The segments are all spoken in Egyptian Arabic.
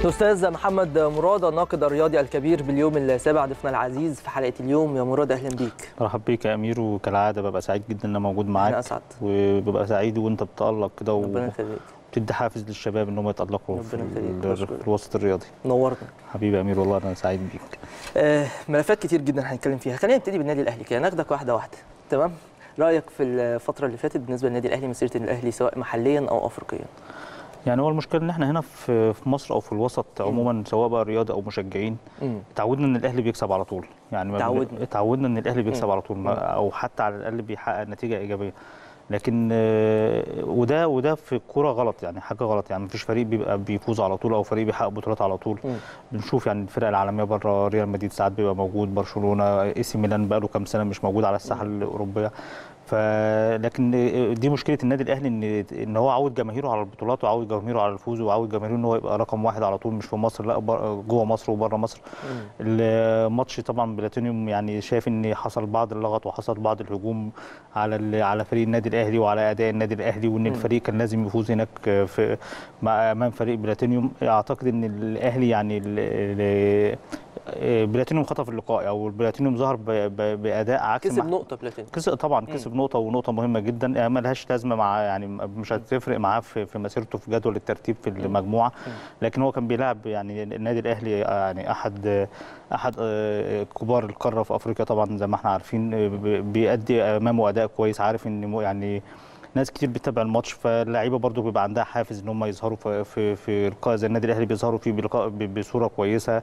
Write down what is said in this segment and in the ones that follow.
الاستاذ محمد مراد الناقد الرياضي الكبير باليوم السابع ضيفنا العزيز في حلقه اليوم يا مراد اهلا بيك مرحب بيك يا امير وكالعاده ببقى سعيد جدا ان انا موجود انا معاك اسعد وببقى سعيد وانت بتالق كده ربنا يخليك وبتدي حافز للشباب ان هم يتالقوا في, ربنا يخليك، ال- بشكرك. في الوسط الرياضي نورنا حبيبي يا امير والله انا سعيد بيك آه ملفات كتير جدا هنتكلم فيها خلينا نبتدي بالنادي الاهلي كده ناخدك واحده واحده تمام رايك في الفتره اللي فاتت بالنسبه للنادي الاهلي مسيره الاهلي سواء محليا او افريقيا يعني هو المشكله ان احنا هنا في في مصر او في الوسط عموما سواء بقى رياضه او مشجعين امم اتعودنا ان الاهلي بيكسب على طول يعني ما بن- اتعودنا. اتعودنا ان الاهلي بيكسب مم. على طول مم. ما- او حتى على الاقل بيحقق نتيجه ايجابيه لكن آه، وده وده في الكوره غلط يعني حاجه غلط يعني مفيش فريق بيبقى بيفوز على طول او فريق بيحقق بطولات على طول مم. بنشوف يعني الفرق العالميه بره ريال مدريد ساعات بيبقى موجود برشلونه اي سي ميلان بقى له كام سنه مش موجود على الساحه الاوروبيه ف لكن دي مشكله النادي الاهلي ان ان هو عود جماهيره على البطولات وعود جماهيره على الفوز وعود جماهيره ان هو يبقى رقم واحد على طول مش في مصر لا بر- جوه مصر وبره مصر مم. الماتش طبعا بلاتينيوم يعني شايف ان حصل بعض اللغط وحصل بعض الهجوم على ال- على فريق النادي الاهلي وعلى اداء النادي الاهلي وان مم. الفريق كان لازم يفوز هناك في مع امام فريق بلاتينيوم اعتقد ان الاهلي يعني ال- ال- بلاتينيوم خطف اللقاء او بلاتينيوم ظهر ب- ب- باداء عكس كسب ما- نقطه بلاتيني كسب طبعا كسب نقطه ونقطه مهمه جدا يعني ملهاش لازمه مع يعني مش هتفرق معاه في في مسيرته في جدول الترتيب في المجموعه لكن هو كان بيلعب يعني النادي الاهلي يعني احد احد آه، كبار القاره في افريقيا طبعا زي ما احنا عارفين آه، ب- بيأدي امامه اداء كويس عارف ان مو- يعني ناس كتير بتتابع الماتش فاللعيبه برضو بيبقى عندها حافز ان هم يظهروا في في, في لقاء زي النادي الاهلي بيظهروا فيه بلقاء ب- بصوره كويسه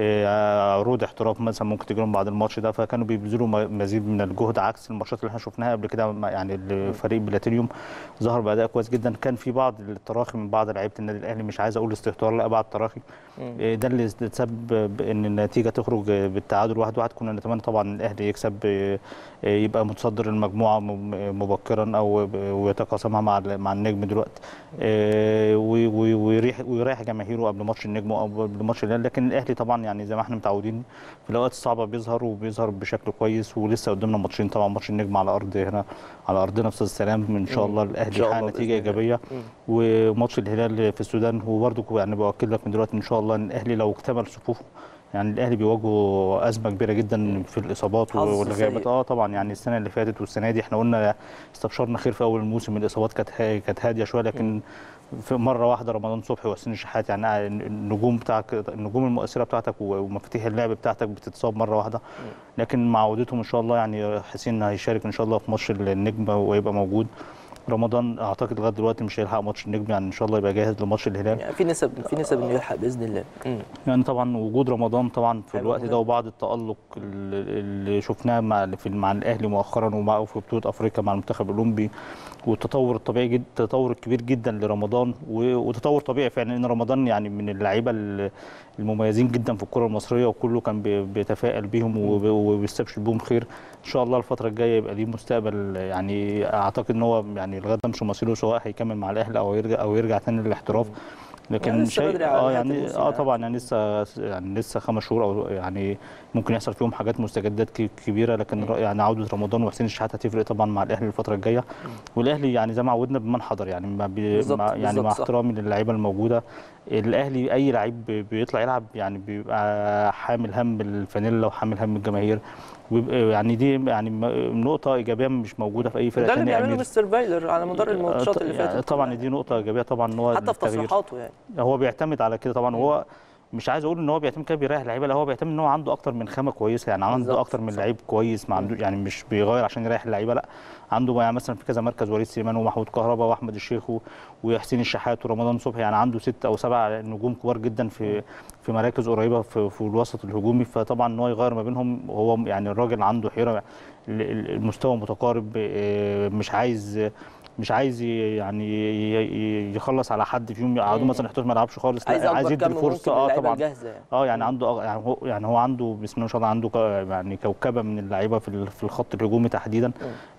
آه، عروض احتراف مثلا ممكن تجي لهم بعد الماتش ده فكانوا بيبذلوا م- مزيد من الجهد عكس الماتشات اللي احنا شفناها قبل كده مع- يعني الفريق بلاتينيوم ظهر باداء كويس جدا كان في بعض التراخي من بعض لعيبه النادي الاهلي مش عايز اقول استهتار لا بعض التراخي مم. إيه ده اللي تسبب ان النتيجه تخرج بالتعادل واحد واحد كنا نتمنى طبعا الاهلي يكسب إيه، إيه، يبقى متصدر المجموعه م- مبكرا او ب- ويتقاسمها مع ال- مع النجم دلوقتي إيه، وي- وي- ويريح ويريح جماهيره قبل ماتش النجم او قبل ماتش الهلال لكن الاهلي طبعا يعني زي ما احنا متعودين في الاوقات الصعبه بيظهر وبيظهر بشكل كويس ولسه قدامنا ماتشين طبعا ماتش النجم على ارض هنا على ارضنا في استاد السلام ان شاء مم. الله إن الاهلي شاء يحقق الله نتيجه بإذن الله. ايجابيه مم. وماتش الهلال في السودان وبرضه يعني باكد لك من دلوقتي ان شاء الله ان الاهلي لو اكتمل صفوفه يعني الاهلي بيواجهه ازمه كبيره جدا في الاصابات حظ والغيابات سيء. اه طبعا يعني السنه اللي فاتت والسنه دي احنا قلنا استبشرنا خير في اول الموسم الاصابات كانت ها- كانت هاديه شويه لكن في مره واحده رمضان صبحي وحسين الشحات يعني النجوم بتاعك النجوم المؤثره بتاعتك ومفاتيح اللعب بتاعتك بتتصاب مره واحده لكن مع عودتهم ان شاء الله يعني حسين هيشارك ان شاء الله في ماتش النجم ويبقى موجود رمضان اعتقد لغايه دلوقتي مش هيلحق ماتش النجم يعني ان شاء الله يبقى جاهز لماتش الهلال يعني في نسب في نسب انه يلحق باذن الله مم. يعني طبعا وجود رمضان طبعا في هيبقى الوقت مهم. ده وبعض التألق اللي اللي شفناه مع في مع الاهلي مؤخرا ومع في بطوله افريقيا مع المنتخب الاولمبي والتطور الطبيعي جدا التطور الكبير جدا لرمضان و- وتطور طبيعي فعلا ان رمضان يعني من اللعيبه ال- المميزين جدا في الكره المصريه وكله كان بي- بيتفائل بيهم وب- وبيستبشر بيهم خير ان شاء الله الفتره الجايه يبقى ليه مستقبل يعني اعتقد ان هو يعني لغايه ما مش مصيره سواء هيكمل مع الاهلي او يرجع او يرجع تاني للاحتراف لكن يعني لسه شيء بدري على اه نهاية يعني الموسم اه يعني. طبعا يعني لسه يعني لسه خمس شهور او يعني ممكن يحصل فيهم حاجات مستجدات ك- كبيره لكن رأي- يعني عوده رمضان وحسين الشحات هتفرق طبعا مع الاهلي الفتره الجايه والاهلي يعني زي ما عودنا بمن حضر يعني ما بي بالظبط، مع يعني بالظبط، مع صح. احترامي للعيبه الموجوده الاهلي اي لعيب بي- بيطلع يلعب يعني بيبقى حامل هم الفانيلا وحامل هم الجماهير ويبقى يعني دي يعني م- نقطه ايجابيه مش موجوده في اي فرقه ده اللي ثانيه بيعمله مستر فايلر على مدار الماتشات اللي فاتت طبعا دي نقطه ايجابيه طبعا ان هو حتى في التغيير. تصريحاته يعني هو بيعتمد على كده طبعا هو مش عايز اقول ان هو بيعتمد كده بيريح لعيبه لا هو بيعتمد ان هو عنده اكتر من خامه كويسه يعني عنده بالظبط، اكتر من صح. لعيب كويس ما عنده يعني مش بيغير عشان يريح اللعيبه لا عنده يعني مثلا في كذا مركز وليد سليمان ومحمود كهربا واحمد الشيخ و- وحسين الشحات ورمضان صبحي يعني عنده ست او سبع نجوم كبار جدا في في مراكز قريبه في, في الوسط الهجومي فطبعا ان هو يغير ما بينهم هو يعني الراجل عنده حيره ال- ال- المستوى متقارب آه، مش عايز مش عايز ي- يعني ي- ي- يخلص على حد فيهم يقعدوا مم. مثلا يحتاج ما يلعبش خالص عايز لا عايز اكبر يدي كم ممكن الفرصه اه للعيبه طبعا الجاهزه يعني اه يعني عنده أغ- يعني هو يعني هو عنده بسم الله ما شاء الله عنده ك- يعني كوكبه من اللعيبه في ال- في الخط الهجومي تحديدا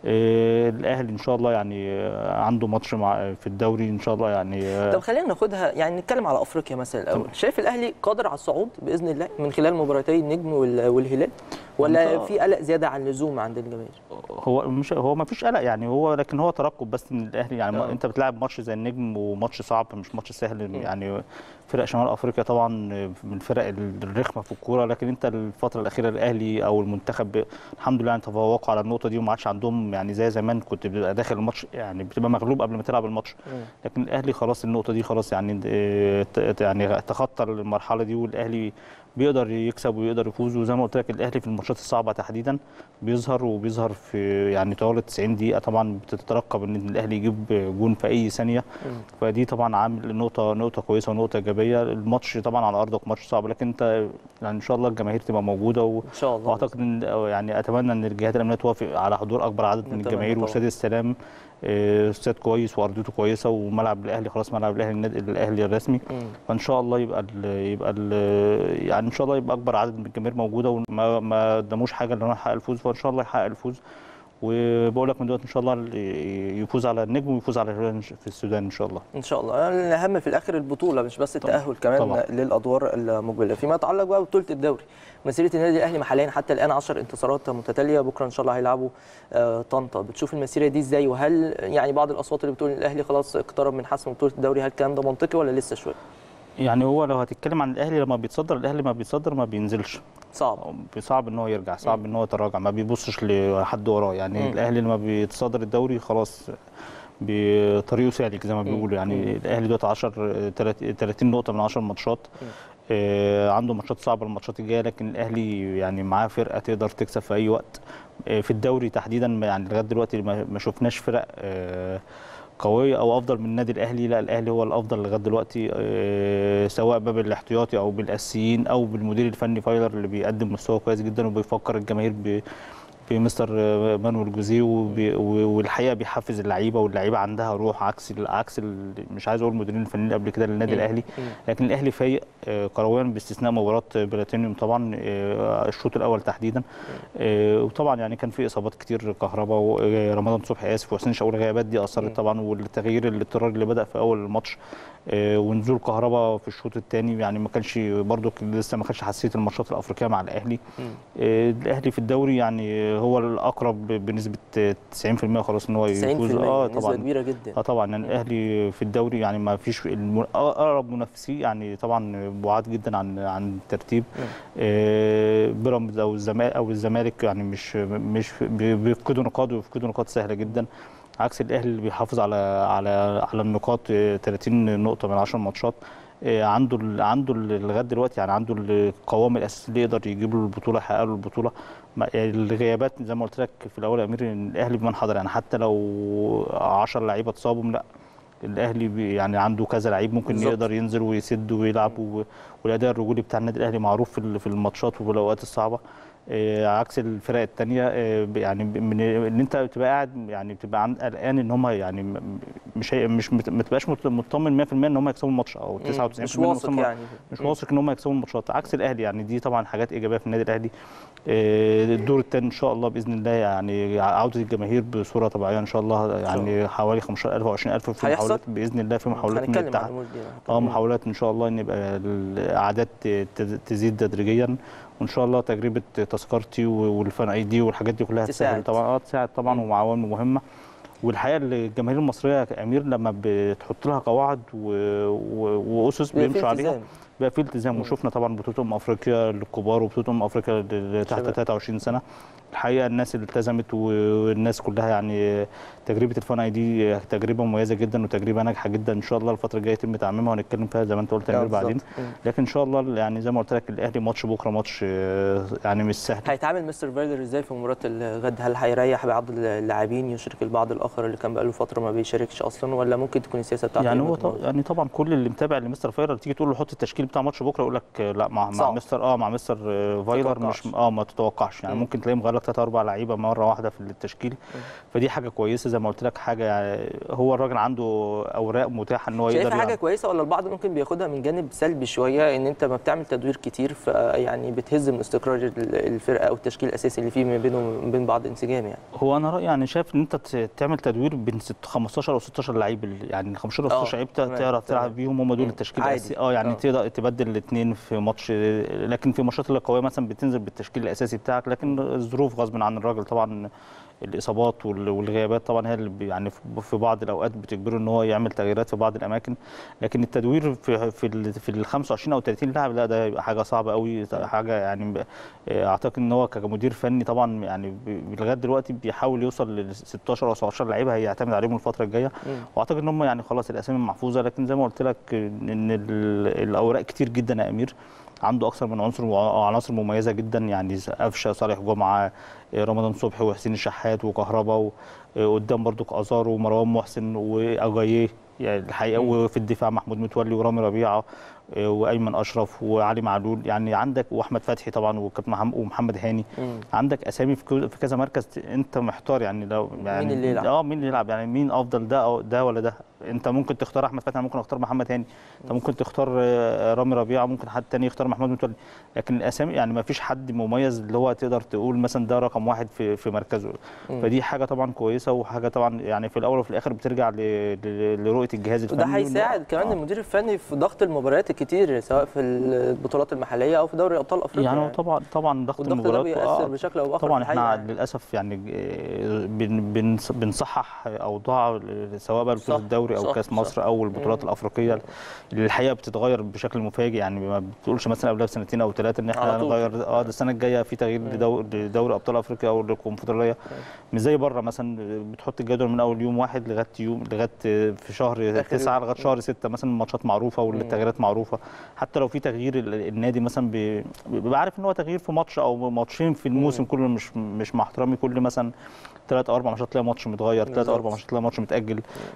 آه الاهلي ان شاء الله يعني آه، عنده ماتش مع في الدوري ان شاء الله يعني آه، طب خلينا ناخدها يعني نتكلم على افريقيا مثلا الاول شايف الاهلي قادر على الصعود باذن الله من خلال مباراتي النجم وال- والهلال ولا أنت- في قلق زياده عن اللزوم عند الجماهير هو مش هو ما فيش قلق يعني هو لكن هو ترقب بس من الاهلي يعني آه. ما انت بتلعب ماتش زي النجم وماتش صعب مش ماتش سهل يعني فرق شمال افريقيا طبعا من الفرق الرخمه في الكوره لكن انت الفتره الاخيره الاهلي او المنتخب ب- الحمد لله يعني تفوقوا على النقطه دي وما عادش عندهم يعني زي زمان كنت بتبقى داخل الماتش يعني بتبقى مغلوب قبل ما تلعب الماتش لكن الاهلي خلاص النقطه دي خلاص يعني اه، ت- يعني تخطى المرحله دي والاهلي بيقدر يكسب ويقدر يفوز وزي ما قلت لك الاهلي في الماتشات الصعبه تحديدا بيظهر وبيظهر في يعني طوال 90 دقيقه طبعا بتترقب ان الاهلي يجيب جون في اي ثانيه فدي طبعا عامل نقطه نقطه كويسه ونقطه ايجابيه الماتش طبعا على ارضك ماتش صعب لكن انت يعني ان شاء الله الجماهير تبقى موجوده و... ان شاء الله واعتقد ان أو يعني اتمنى ان الجهات الامنيه توافق على حضور اكبر عدد من نتمنى الجماهير طبعاً. واستاد السلام آه، استاد كويس وارضيته كويسه وملعب الاهلي خلاص ملعب الاهلي النادي الاهلي الرسمي مم. فان شاء الله يبقى ال يبقى ال يعني ان شاء الله يبقى اكبر عدد من الجماهير موجوده وما ما قدموش حاجه ان هو يحقق الفوز فان شاء الله يحقق الفوز وبقول لك من دلوقتي ان شاء الله يفوز على النجم ويفوز على الهلال في السودان ان شاء الله ان شاء الله الاهم في الاخر البطوله مش بس التاهل كمان طبعاً. للادوار المقبله فيما يتعلق بقى ببطوله الدوري مسيره النادي الاهلي محليا حتى الان 10 انتصارات متتاليه بكره ان شاء الله هيلعبوا آه، طنطا بتشوف المسيره دي ازاي وهل يعني بعض الاصوات اللي بتقول ان الاهلي خلاص اقترب من حسم بطوله الدوري هل الكلام ده منطقي ولا لسه شويه يعني هو لو هتتكلم عن الاهلي لما بيتصدر الاهلي ما بيتصدر ما بينزلش صعب صعب ان هو يرجع صعب ان هو يتراجع ما بيبصش لحد وراه يعني مم. الاهلي لما بيتصدر الدوري خلاص بطريقه سالك زي ما بيقولوا يعني الاهلي دلوقتي 10 30 نقطه من 10 ماتشات آه عنده ماتشات صعبه الماتشات الجايه لكن الاهلي يعني معاه فرقه تقدر تكسب في اي وقت آه في الدوري تحديدا يعني لغايه دلوقتي ما ما شفناش فرق آه قويه او افضل من النادي الاهلي لا الاهلي هو الافضل لغايه دلوقتي آه، سواء باب الاحتياطي او بالاساسيين او بالمدير الفني فايلر اللي بيقدم مستوى كويس جدا وبيفكر الجماهير ب بمستر آه، مانويل جوزيه وبي- و- والحقيقه بيحفز اللعيبه واللعيبه عندها روح عكس ال- عكس ال- مش عايز اقول المديرين الفنيين قبل كده للنادي مم. الاهلي مم. لكن الاهلي فايق آه، كرويا باستثناء مباراه بلاتينيوم طبعا آه، الشوط الاول تحديدا آه، وطبعا يعني كان في اصابات كتير كهرباء ورمضان صبحي اسف وحسين شاور الغيابات دي مم. اثرت طبعا والتغيير الاضطراري اللي بدا في اول الماتش آه، ونزول كهرباء في الشوط الثاني يعني ما كانش برضو لسه ما كانش حساسيه الماتشات الافريقيه مع الاهلي مم. آه، الاهلي في الدوري يعني هو الاقرب بنسبه 90% خلاص ان هو 90% يفوز اه نسبه طبعا كبيره جدا اه طبعا يعني الاهلي في الدوري يعني ما فيش الم- اقرب منافسيه يعني طبعا بعاد جدا عن عن الترتيب مم. آه، بيراميدز او الزمالك او الزمالك يعني مش مش بي- بيفقدوا نقاط ويفقدوا نقاط سهله جدا عكس الاهلي اللي بيحافظ على على على النقاط آه، 30 نقطه من 10 ماتشات آه، عنده ال- عنده ال- لغايه دلوقتي يعني عنده القوام الاساسي اللي يقدر يجيب له البطوله يحقق له البطوله ما- يعني الغيابات زي ما قلت لك في الاول يا امير ان الاهلي بمن حضر يعني حتى لو 10 لعيبه اتصابوا لا الاهلي بي- يعني عنده كذا لعيب ممكن بالظبط. يقدر ينزل ويسد ويلعب و- والاداء الرجولي بتاع النادي الاهلي معروف في ال- في الماتشات وفي الاوقات الصعبه آه، عكس الفرق الثانيه يعني ب- من ان انت بتبقى قاعد يعني بتبقى عن- قلقان ان هم يعني م- مش هي مش مت- ما تبقاش مت- مطمن 100% ان هم يكسبوا الماتش او 99% مش إنهم واثق يكسبوا- يعني مش مم. واثق ان هم يكسبوا الماتشات عكس الاهلي يعني دي طبعا حاجات ايجابيه في النادي الاهلي آه، الدور الثاني ان شاء الله باذن الله يعني عوده الجماهير بصوره طبيعيه ان شاء الله يعني حوالي 15000 او 20000 في هيحصل؟ محاولات باذن الله في محاولات من هنتكلم عن الاتحاد الامور دي اه محاولات ان شاء الله ان يبقى الاعداد ت- تزيد تدريجيا وان شاء الله تجربه تذكرتي والفان اي دي والحاجات دي كلها تساعد. تساعد طبعا اه تساعد طبعا مم. ومعاون مهمه والحقيقه اللي الجماهير المصريه يا امير لما بتحط لها قواعد و... و... واسس بيبقى في بيمشوا عليها التزام. بقى في التزام مم. وشفنا طبعا بطوله امم افريقيا للكبار وبطوله امم افريقيا اللي تحت شباب. 23 سنه الحقيقه الناس اللي التزمت والناس كلها يعني تجربه الفان اي دي تجربه مميزه جدا وتجربه ناجحه جدا ان شاء الله الفتره الجايه يتم تعميمها ونتكلم فيها زي ما انت قلت يا آه، امير بعدين بالظبط. مم. لكن ان شاء الله يعني زي ما قلت لك الاهلي ماتش بكره ماتش آه، يعني مش سهل هيتعامل مستر فيرلر ازاي في مباراه الغد هل هيريح بعض اللاعبين يشرك البعض الاخر اللي كان بقاله فتره ما بيشاركش اصلا ولا ممكن تكون السياسه بتاعته يعني إيه هو مثلاً؟ طب يعني طبعا كل اللي متابع لمستر فايلر تيجي تقول له حط التشكيل بتاع ماتش بكره يقول لك آه، لا مع, مع صعب. مستر اه مع مستر آه، فايلر تتوقعش. مش اه ما تتوقعش يعني مم. ممكن تلاقيه مغير لك ثلاث اربع لعيبه مره واحده في التشكيل فدي حاجه كويسه زي ما قلت لك حاجه يعني هو الراجل عنده اوراق متاحه ان هو يقدر شايفها حاجه يعمل. كويسه ولا البعض ممكن بياخدها من جانب سلبي شويه ان انت ما بتعمل تدوير كتير ف يعني بتهز من استقرار ال- الفرقه او التشكيل الاساسي اللي فيه ما بينه وما بين بعض انسجام يعني هو انا رايي يعني شايف ان انت ت- تعمل تدوير بين ست- 15 او 16 لعيب ال- يعني ال 15 او آه، 16 لعيب ت- تمام، تعرف تمام. تلعب بيهم هم دول مم. التشكيل عادي. الاساسي اه يعني آه. تقدر تبقى تبدل الاثنين في ماتش لكن في الماتشات اللي قويه مثلا بتنزل بالتشكيل الاساسي بتاعك لكن الظروف غصب عن الراجل طبعا الاصابات وال- والغيابات طبعا هي اللي بي- يعني في- في بعض الاوقات بتجبره ان هو يعمل تغييرات في بعض الاماكن لكن التدوير في في ال في ال 25 او 30 لاعب لا ده يبقى حاجه صعبه قوي حاجه يعني ب- اعتقد ان هو كمدير فني طبعا يعني ب- لغايه دلوقتي بيحاول يوصل لل 16 او 17 لعيبه هيعتمد عليهم الفتره الجايه مم. واعتقد ان هم يعني خلاص الاسامي محفوظه لكن زي ما قلت لك ان ال- الاوراق كتير جدا يا امير عنده اكثر من عنصر وعناصر مميزه جدا يعني قفشه صالح جمعه رمضان صبحي وحسين الشحات وكهربا وقدام برضو ازار ومروان محسن واجاييه يعني الحقيقه مم. وفي الدفاع محمود متولي ورامي ربيعه وايمن اشرف وعلي معلول يعني عندك واحمد فتحي طبعا وكابتن محمد ومحمد هاني مم. عندك اسامي في كو- في كذا مركز انت محتار يعني لو يعني اللي يلعب؟ اه مين اللي يلعب يعني مين افضل ده او ده ولا ده انت ممكن تختار احمد فتحي أنا ممكن اختار محمد هاني انت ممكن تختار آه، رامي ربيعه ممكن حد تاني يختار محمود متولي لكن الاسامي يعني ما فيش حد مميز اللي هو تقدر تقول مثلا ده رقم واحد في في مركزه مم. فدي حاجه طبعا كويسه وحاجه طبعا يعني في الاول وفي الاخر بترجع ل- ل- لرؤيه الجهاز الفني وده هيساعد كمان آه. المدير الفني في ضغط المباريات الكتير سواء في البطولات المحليه او في دوري ابطال افريقيا يعني هو طبعا طبعا ضغط والضغط ده المباريات بيأثر آه، بشكل او باخر طبعا في الحقيقة احنا يعني. للاسف يعني آه، بن- بنص- بنصحح اوضاع سواء بقى بطوله صح، الدوري او صح، كاس صح. مصر او البطولات مم. الافريقيه اللي الحقيقه بتتغير بشكل مفاجئ يعني ما بتقولش مثلا قبلها بسنتين او ثلاثه ان احنا على طول. هنغير اه ده السنه الجايه في تغيير لدو- لدوري ابطال افريقيا او الكونفدراليه مش زي بره مثلا بتحط الجدول من اول يوم واحد لغايه يوم لغايه في شهر آخر تسعه يوم. لغايه شهر سته مثلا الماتشات معروفه والتغييرات معروفه حتى لو في تغيير ال- النادي مثلا بي- بيبقى عارف ان هو تغيير في ماتش او ماتشين في الموسم كله مش مش مع احترامي كل مثلا ثلاث او اربع ماتشات تلاقي ماتش متغير ثلاث او اربع بالظبط. ماتشات تلاقي ماتش متاجل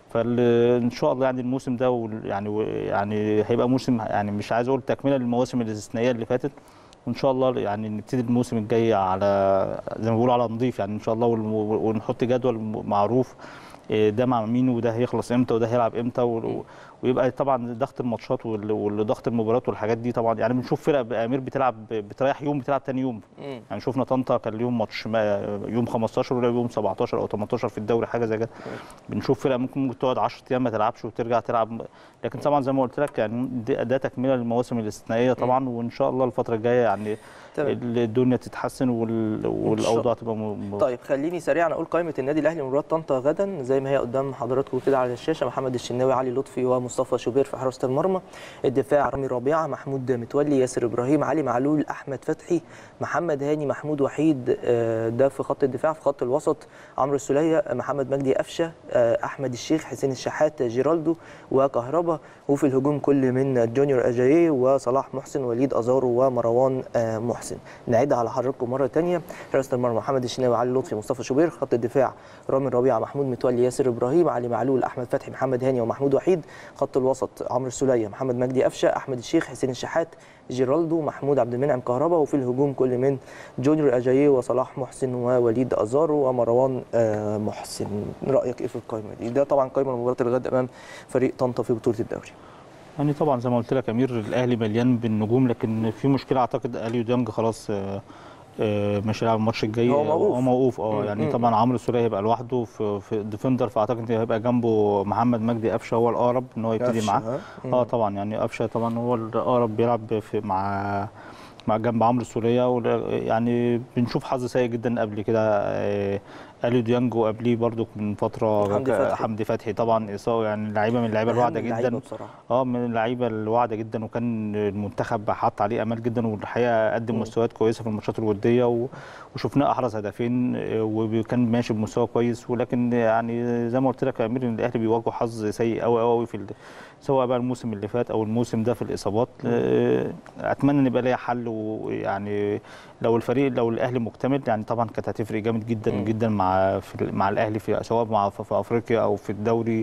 فان شاء الله يعني الموسم ده وال- يعني و- يعني هيبقى موسم يعني مش عايز اقول تكمله للمواسم الاستثنائيه اللي فاتت وان شاء الله يعني نبتدي الموسم الجاي على زي ما بيقولوا على نظيف يعني ان شاء الله والم- ونحط جدول معروف إيه ده مع مين وده هيخلص امتى وده هيلعب امتى و- ويبقى طبعا ضغط الماتشات وال- والضغط المباريات والحاجات دي طبعا يعني بنشوف فرق بامير بتلعب بتريح يوم بتلعب تاني يوم مم. يعني شفنا طنطا كان ليهم ماتش ما- يوم 15 ولعب يوم 17 او 18 في الدوري حاجه زي كده بنشوف فرق ممكن ممكن تقعد 10 ايام ما تلعبش وترجع تلعب لكن طبعا زي ما قلت لك يعني ده, ده تكمله للمواسم الاستثنائيه طبعا وان شاء الله الفتره الجايه يعني تمام. الدنيا تتحسن وال- والاوضاع تبقى م- م- طيب خليني سريعا اقول قائمه النادي الاهلي لمباراه طنطا غدا زي ما هي قدام حضراتكم كده على الشاشه محمد الشناوي علي لطفي ومصطفى شوبير في حراسه المرمى الدفاع رامي ربيعه محمود متولي ياسر ابراهيم علي معلول احمد فتحي محمد هاني محمود وحيد آه، ده في خط الدفاع في خط الوسط عمرو السوليه محمد مجدي قفشه آه، احمد الشيخ حسين الشحات جيرالدو وكهربا وفي الهجوم كل من جونيور اجاييه وصلاح محسن وليد ازارو ومروان آه، محسن نعيدها على حضراتكم مره ثانيه حراسه المرمى محمد الشناوي علي لطفي مصطفى شوبير خط الدفاع رامي ربيعه محمود متولي ياسر ابراهيم علي معلول احمد فتحي محمد هاني ومحمود وحيد خط الوسط عمرو السوليه محمد مجدي قفشه احمد الشيخ حسين الشحات جيرالدو محمود عبد المنعم كهربا وفي الهجوم كل من جونيور اجاييه وصلاح محسن ووليد ازارو ومروان آه، محسن رايك ايه في القائمه دي ده طبعا قائمه لمباراه الغد امام فريق طنطا في بطوله الدوري يعني طبعا زي ما قلت لك امير الاهلي مليان بالنجوم لكن في مشكله اعتقد اليو ديانج خلاص آه، آه، مش هيلعب الماتش الجاي هو موقوف. هو موقوف اه مم، يعني مم. طبعا عمرو السوليه هيبقى لوحده في, في ديفندر فاعتقد هيبقى جنبه محمد مجدي قفشه هو الاقرب ان هو يبتدي قفشة، معاه ها؟ مم. اه طبعا يعني قفشه طبعا هو الاقرب بيلعب في مع مع جنب عمرو السوليه ولا- يعني بنشوف حظ سيء جدا قبل كده آه، اليو ديانج وقبليه برضو من فتره حمدي ك- فتحي. حمدي فتحي طبعا اصابه يعني لعيبه من اللعيبه أهم الواعده اللعيبة جدا بصراحه اه من اللعيبه الواعده جدا وكان المنتخب حط عليه امال جدا والحقيقه قدم مستويات كويسه في الماتشات الوديه و- وشفناه احرز هدفين آه، وكان ماشي بمستوى كويس ولكن يعني زي ما قلت لك يا امير ان الاهلي بيواجهوا حظ سيء قوي قوي في ال- سواء بقى الموسم اللي فات او الموسم ده في الاصابات آه، اتمنى ان يبقى ليها حل ويعني لو الفريق لو الاهلي مكتمل يعني طبعا كانت هتفرق جامد جدا مم. جدا مع في مع الاهلي في سواء مع في في افريقيا او في الدوري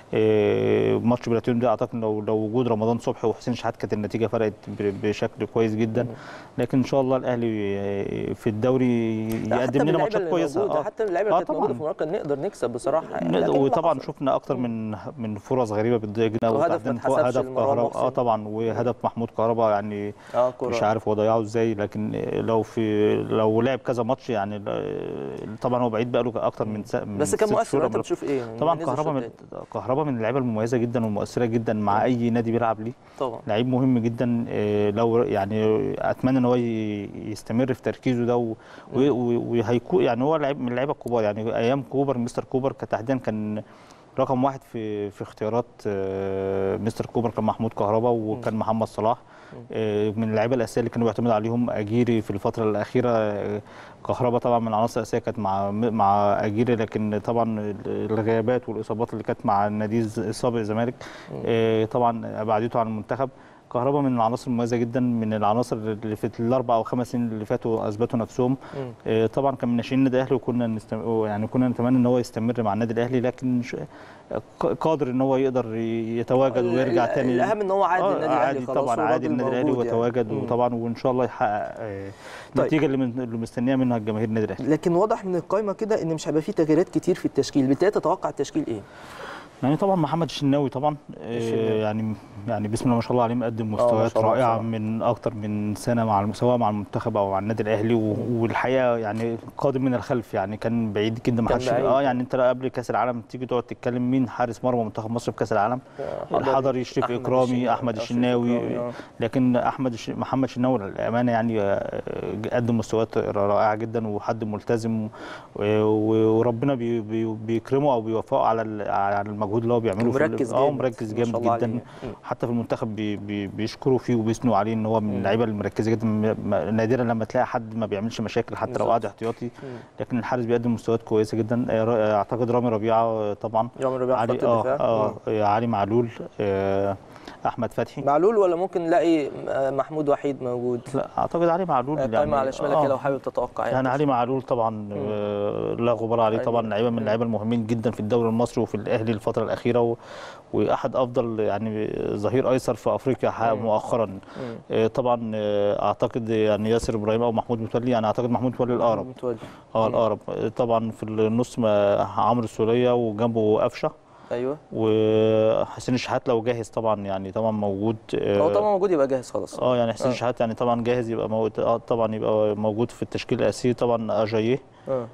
آه، ماتش بلاتينيوم ده اعتقد لو لو وجود رمضان صبحي وحسين شحات كانت النتيجه فرقت ب- بشكل كويس جدا لكن ان شاء الله الاهلي آه، في الدوري لا، حتى يقدم لنا باللعيبة ماتشات اللي كويسه موجودة، آه. حتى اللعيبه اللي آه كانت موجوده طبعاً. في المباراه كان نقدر نكسب بصراحه يعني نقدر- لكن ما وطبعا حصل. شفنا اكتر من من فرص غريبه بتضيع جدا وهدف ما وتحديداً اتحسبش هدف لمروان كهرباء اه محسن. طبعا وهدف محمود كهرباء يعني اه كرة. مش عارف هو ضيعه ازاي لكن لو في لو لعب كذا ماتش يعني طبعا هو بعيد بقى له اكتر من س... من بس كان ست مؤثر شهور انت قبل- بتشوف ايه يعني طبعا نزل كهربا من شوط كهربا من اللعيبه المميزه جدا والمؤثره جدا مع اي نادي بيلعب ليه طبعا لعيب مهم جدا آه، لو يعني اتمنى ان هو ي- يستمر في تركيزه ده و- و- و- وهيكون يعني هو لعيب من اللعيبه الكبار يعني ايام كوبر مستر كوبر كان تحديدا كان رقم واحد في في اختيارات آه، مستر كوبر كان محمود كهربا وكان محمد صلاح آه، من اللعيبه الاساسيه اللي كانوا بيعتمد عليهم اجيري في الفتره الاخيره آه، كهربا طبعا من العناصر الاساسيه كانت مع مع اجيري لكن طبعا الغيابات والاصابات اللي كانت مع النادي السابق الزمالك آه، طبعا ابعدته عن المنتخب كهربا من العناصر المميزه جدا من العناصر اللي في الاربع او خمس سنين اللي فاتوا اثبتوا نفسهم مم. آه، طبعا كان من ناشئين النادي الاهلي وكنا نستم... يعني كنا نتمنى ان هو يستمر مع النادي الاهلي لكن ش... ق- قادر ان هو يقدر ي- يتواجد ويرجع ال- تاني الاهم ان هو عادي آه، النادي الاهلي عادي خلاص طبعا عادي والراجل النادي الاهلي موجود يعني. ويتواجد مم. وطبعا وان شاء الله يحقق آه، طيب. النتيجه اللي, من... اللي مستنيها منها الجماهير النادي الاهلي لكن واضح من القائمه كده ان مش هيبقى فيه تغييرات كتير في التشكيل بالتالي تتوقع التشكيل ايه يعني طبعا محمد الشناوي طبعا آه، الشناوي. يعني يعني بسم الله ما شاء الله عليه مقدم ما مستويات شاء الله رائعه بصراحة. من اكتر من سنه مع الم- سواء مع المنتخب او مع النادي الاهلي و- والحقيقه يعني قادم من الخلف يعني كان بعيد جدا ما كان حدش بعيد. اه يعني انت قبل كاس العالم تيجي تقعد تتكلم مين حارس مرمى منتخب مصر في كاس العالم الحضري شريف أحمد اكرامي الشناوي. احمد آه، شريف الشناوي إكرامي، آه. لكن احمد الش... محمد الشناوي للامانه يعني آه، قدم مستويات رائعه جدا وحد ملتزم و- و- وربنا بي... بي... بيكرمه او بيوفقه على ال- على المجهود اللي هو بيعمله في ال- مركز اه جامد. مركز ما شاء جامد الله جدا عليه. مم. حتى في المنتخب بي... بي... بيشكروا فيه وبيثنوا عليه ان هو من اللعيبه المركزه جدا م- م- نادرا لما تلاقي حد ما بيعملش مشاكل حتى لو بالظبط. قعد احتياطي لكن الحارس بيقدم مستويات كويسه جدا آه، را- اعتقد رامي ربيعه آه، طبعا رامي ربيعه علي خط اه الدفاع اه آه، علي معلول آه، احمد فتحي معلول ولا ممكن نلاقي آه، محمود وحيد موجود لا اعتقد علي معلول قائمه على شمالك آه. كده لو حابب تتوقع يعني علي معلول طبعا آه، لا غبار عليه علي. طبعا لعيبه من اللعيبه المهمين جدا في الدوري المصري وفي الاهلي الفتره الاخيره و... واحد افضل يعني ظهير ايسر في افريقيا ح- مؤخرا آه، طبعا آه، اعتقد يعني ياسر ابراهيم او محمود متولي يعني اعتقد محمود متولي الاقرب متولي. اه الاقرب آه، طبعا في النص ما- عمرو السوليه وجنبه قفشه ايوه وحسين الشحات لو جاهز طبعا يعني طبعا موجود آه، هو طبعا موجود يبقى جاهز خلاص اه يعني حسين آه. الشحات يعني طبعا جاهز يبقى موجود اه طبعا يبقى موجود في التشكيل الاساسي طبعا اجاييه اه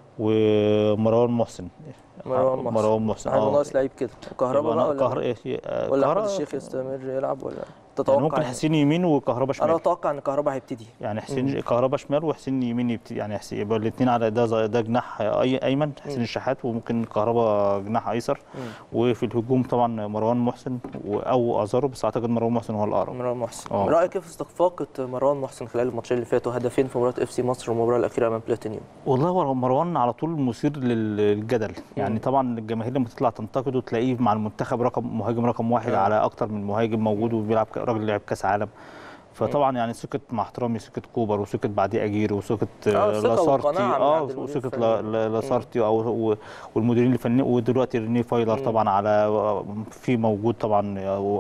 ومروان محسن مروان محسن. مروان محسن هيبقى ناقص لعيب كده وكهرباء بقى ولا كهر... إيه آه، ولا احمد كهربا- الشيخ يستمر يلعب ولا يعني تتوقع ممكن يعني؟ حسين يمين وكهربا انا شمال اتوقع ان كهرباء هيبتدي يعني حسين كهربا شمال وحسين يمين يبتدي يعني حسين يبقى الاثنين على ده ز- ده جناح اي ايمن حسين الشحات وممكن كهربا جناح ايسر وفي الهجوم طبعا مروان محسن و- او ازارو بس اعتقد مروان محسن هو الاقرب مروان محسن آه. رايك كيف استخفاقه مروان محسن خلال الماتشين اللي فاتوا هدفين في مباراه اف سي مصر والمباراه الاخيره امام بلاتينيوم والله هو مروان على طول مثير لل- للجدل يعني طبعا الجماهير لما تطلع تنتقده تلاقيه مع المنتخب رقم مهاجم رقم واحد آه. على اكتر من مهاجم موجود وبيلعب ك- راجل لعب كاس عالم فطبعا يعني سكت مع احترامي سكت كوبر وسكت بعديه اجير وسكت آه، آه، ثقة لاسارتي وقناعة من اه عند المدير وسكت الفني. لا- لا- لاسارتي او و- والمديرين الفنيين ودلوقتي ريني فايلر طبعا على في موجود طبعا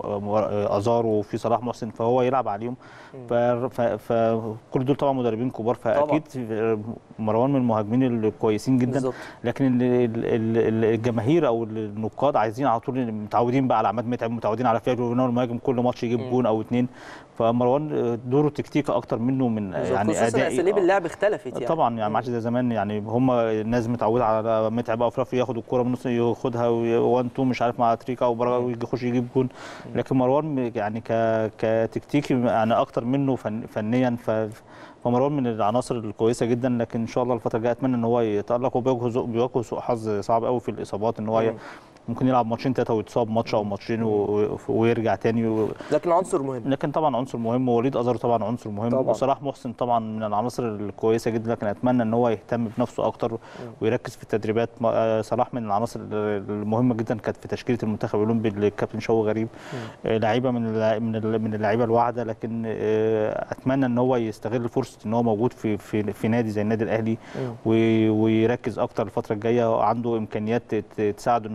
آه، ازار وفي صلاح محسن فهو يلعب عليهم ف- ف- فكل دول طبعا مدربين كبار فاكيد مروان من المهاجمين الكويسين جدا بالظبط لكن ال- ال- ال- الجماهير او النقاد عايزين على طول متعودين بقى على عماد متعب متعودين على فكره ان هو المهاجم كل ماتش يجيب جون او اتنين فمروان دوره تكتيكي اكتر منه من بالظبط. يعني خصوصا ادائي اساليب آه. اللعب اختلفت يعني طبعا يعني ما عادش زي زمان يعني هم الناس متعوده على متعب او فلافي ياخد الكوره من النص ياخدها 1 2 مش عارف مع تريكا او برا ويخش يجيب جون لكن مروان يعني ك كتكتيكي يعني اكتر منه فن فنيا ف فمروان من العناصر الكويسه جدا لكن ان شاء الله الفتره الجايه اتمنى ان هو يتالق وبيواجه سوء- بيواجه سوء حظ صعب قوي في الاصابات ان هو ي- مم. ممكن يلعب ماتشين ثلاثه ويتصاب ماتش او ماتشين و- ويرجع تاني و... لكن عنصر مهم لكن طبعا عنصر مهم ووليد ازار طبعا عنصر مهم طبعاً. وصلاح محسن طبعا من العناصر الكويسه جدا لكن اتمنى ان هو يهتم بنفسه اكتر ويركز في التدريبات ما- آه، صلاح من العناصر المهمه جدا كانت في تشكيله المنتخب الاولمبي الكابتن شوقي غريب آه، لعيبه من اللع- من ال- من اللعيبه الواعده لكن آه، اتمنى ان هو يستغل فرصه ان هو موجود في في في نادي زي النادي الاهلي مم. وي- ويركز اكتر الفتره الجايه عنده امكانيات ت- تساعده ان هو يبقى مهاجم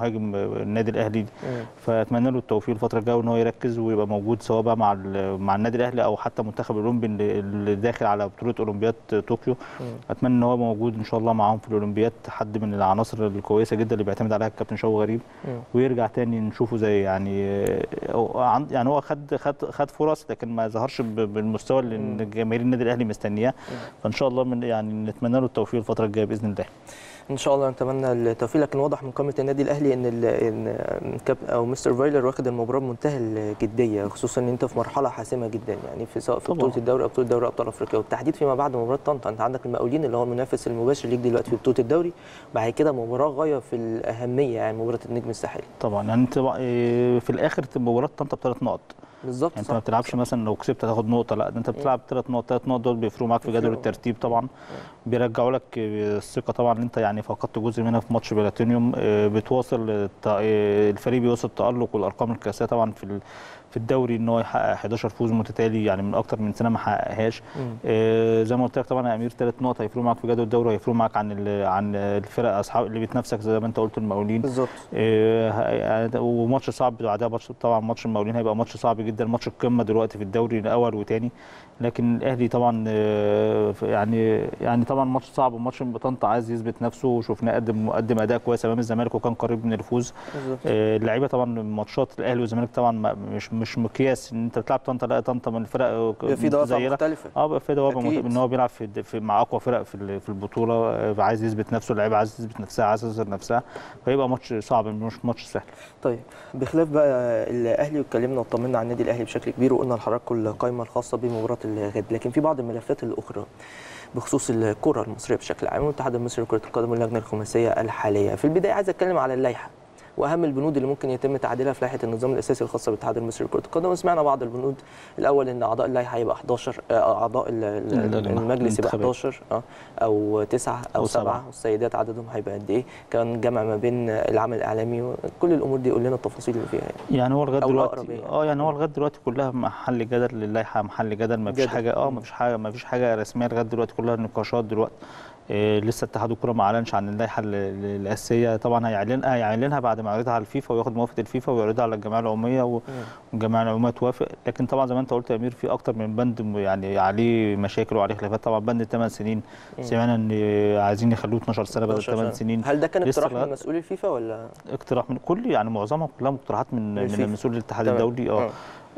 مهاجم النادي الاهلي مم. فاتمنى له التوفيق الفتره الجايه وان هو يركز ويبقى موجود سواء بقى مع ال- مع النادي الاهلي او حتى المنتخب الاولمبي اللي اللي داخل على بطوله اولمبياد طوكيو مم. اتمنى ان هو موجود ان شاء الله معاهم في الاولمبياد حد من العناصر الكويسه جدا اللي بيعتمد عليها الكابتن شوقي غريب مم. ويرجع تاني نشوفه زي يعني أو عن- يعني هو خد خد خد فرص لكن ما ظهرش ب- بالمستوى اللي مم. جماهير النادي الاهلي مستنياه فان شاء الله من يعني نتمنى له التوفيق الفتره الجايه باذن الله ان شاء الله نتمنى التوفيق لكن واضح من قائمه النادي الاهلي ان ال- ان كاب او مستر فايلر واخد المباراه بمنتهى الجديه خصوصا ان انت في مرحله حاسمه جدا يعني في سواء في طبعا. بطوله الدوري او بطوله دوري ابطال افريقيا والتحديد فيما بعد مباراه طنطا انت عندك المقاولين اللي هو المنافس المباشر ليك دلوقتي في بطوله الدوري بعد كده مباراه غايه في الاهميه يعني مباراه النجم الساحلي طبعا يعني انت بقى- إيه، في الاخر تبقى مباراه طنطا بثلاث نقط بالظبط يعني انت صح. ما بتلعبش مثلا لو كسبت هتاخد نقطه لا ده انت بتلعب ثلاث نقط ثلاث نقط دول بيفرقوا معاك في جدول بيفرقوا. الترتيب طبعا بيرجعوا لك الثقه طبعا اللي انت يعني فقدت جزء منها في ماتش بلاتينيوم اه، بتواصل الت- اه، الفريق بيوصل التالق والارقام القياسيه طبعا في ال- في الدوري ان هو يحقق 11 فوز متتالي يعني من اكتر من سنه ما حققهاش مم. اه، زي ما قلت لك طبعا يا امير ثلاث نقط هيفرقوا معاك في جدول الدوري وهيفرقوا معاك عن ال- عن الفرق اصحاب اللي بتنافسك زي ما انت قلت المقاولين بالظبط إيه، ه- وماتش صعب بعدها ماتش طبعا ماتش المقاولين هيبقى ماتش صعب جدا ماتش القمه دلوقتي في الدوري الاول وتاني لكن الاهلي طبعا آه، ف- يعني يعني طبعا ماتش صعب وماتش بطنطا عايز يثبت نفسه وشفناه قدم قدم اداء كويس امام الزمالك وكان قريب من الفوز بالظبط آه، اللعيبه طبعا ماتشات الاهلي والزمالك طبعا ما- مش مش مقياس ان انت بتلعب طنطا لا طنطا من الفرق بيبقى في دوافع متزينة. مختلفه اه بقى في دوافع أكيد. مت- ان هو بيلعب في, في مع اقوى فرق في ال- في البطوله آه، عايز يثبت نفسه اللعيبه عايز تثبت نفسها عايز تظهر نفسها فيبقى ماتش صعب مش ماتش سهل طيب بخلاف بقى الاهلي واتكلمنا وطمنا عن النادي الاهلي بشكل كبير وقلنا لحضراتكم القائمه الخاصه بمباراه الغد لكن في بعض الملفات الاخرى بخصوص الكره المصريه بشكل عام والاتحاد المصري لكره القدم واللجنه الخماسيه الحاليه في البدايه عايز اتكلم على اللائحه واهم البنود اللي ممكن يتم تعديلها في لائحه النظام الاساسي الخاصه بالاتحاد المصري لكره القدم وسمعنا بعض البنود الاول ان اعضاء اللائحه يبقى 11 آه، اعضاء ال- ال- اللجنة المجلس يبقى الانتخابية. 11 اه او 9 او أو 7 سبعة. والسيدات عددهم هيبقى قد ايه كان جمع ما بين العمل الاعلامي كل الامور دي قول لنا التفاصيل اللي فيها يعني. يعني هو لغايه أو دلوقتي الأقرب يعني. اه يعني هو لغايه دلوقتي كلها محل جدل للائحه محل جدل ما فيش جدل. حاجه اه مم. ما فيش حاجه ما فيش حاجه رسميه لغايه دلوقتي كلها نقاشات دلوقتي إيه لسه اتحاد الكره ما اعلنش عن اللائحه ال- ال- الاساسيه طبعا هيعلنها هيعلنها بعد ما يعرضها على الفيفا وياخد موافقه الفيفا ويعرضها على الجمعيه العموميه و- والجمعيه العموميه توافق لكن طبعا زي ما انت قلت يا امير في اكتر من بند م- يعني عليه مشاكل وعليه خلافات طبعا بند الثمان سنين سمعنا ان عايزين يخلوه 12 سنه بدل 12 8 سنة. سنين هل ده كان لسه اقتراح من لغاية- مسؤول الفيفا ولا اقتراح من كل يعني معظمها كلها مقترحات من من من الفيفا. المسؤول الاتحاد تمام. الدولي اه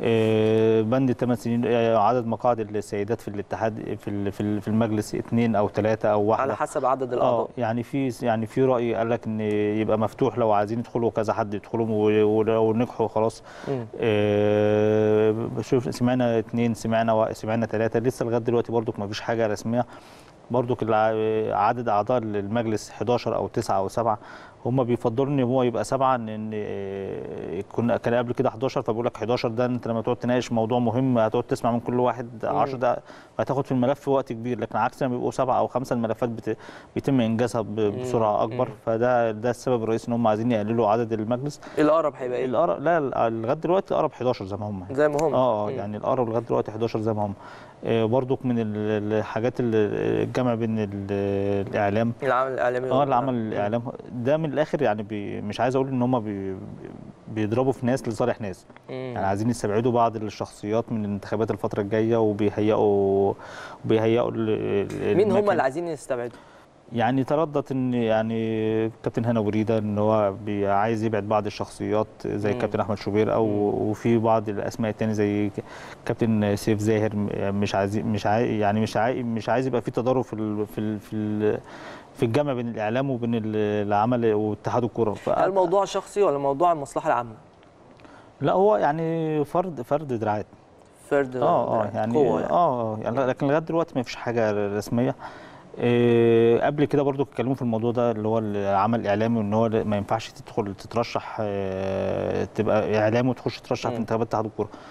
آه، بند 8 سنين آه، عدد مقاعد السيدات في الاتحاد في ال- في ال- في المجلس اثنين او ثلاثه او واحده على حسب عدد اه الاعضاء يعني في يعني في راي قال لك ان يبقى مفتوح لو عايزين يدخلوا كذا حد يدخلوا و- ولو نجحوا خلاص مم. آه، بشوف سمعنا اثنين سمعنا وا- سمعنا ثلاثه لسه لغايه دلوقتي برضو ما فيش حاجه رسميه برضو عدد اعضاء المجلس 11 او 9 او 7 هم بيفضلوا ان هو يبقى سبعه ان ان آه، كنا كان قبل كده 11 فبيقول لك 11 ده انت لما تقعد تناقش موضوع مهم هتقعد تسمع من كل واحد 10 ده هتاخد في الملف وقت كبير لكن عكس لما بيبقوا سبعه او خمسه الملفات بت- بيتم انجازها ب- بسرعه اكبر مم. فده ده السبب الرئيسي ان هم عايزين يقللوا عدد المجلس الاقرب هيبقى ايه الأقرب لا ال- لغايه دلوقتي اقرب 11 زي ما هم يعني. زي ما هم اه اه مم. يعني الأقرب لغايه دلوقتي 11 زي ما هم آه برضك من ال- الحاجات اللي الجمع بين ال- الاعلام العمل الاعلامي اه وال- العمل مم. الاعلام ده من الاخر يعني بي مش عايز اقول ان هم بي بيضربوا في ناس لصالح ناس مم. يعني عايزين يستبعدوا بعض الشخصيات من الانتخابات الفتره الجايه وبيهيئوا بيهيئوا ال- ال- مين هم المكان. اللي عايزين يستبعدوا يعني تردد ان يعني كابتن هنا بريده ان هو بي- عايز يبعد بعض الشخصيات زي مم. كابتن احمد شوبير او وفي بعض الاسماء التانية زي ك- كابتن سيف زاهر م- مش عايز مش عايز يعني مش عايز مش عايز يبقى في تضارب في ال في ال في ال في الجمع بين الاعلام وبين ال- العمل واتحاد الكره ف- هل الموضوع شخصي ولا موضوع المصلحه العامه لا هو يعني فرد فرد دراعات فرد اه اه يعني قوه يعني. اه يعني لكن لغايه دلوقتي ما فيش حاجه رسميه إيه قبل كده برضو اتكلموا في الموضوع ده اللي هو العمل الاعلامي وان هو ما ينفعش تدخل تترشح آه، تبقى اعلامي وتخش ترشح في مم. انتخابات اتحاد الكوره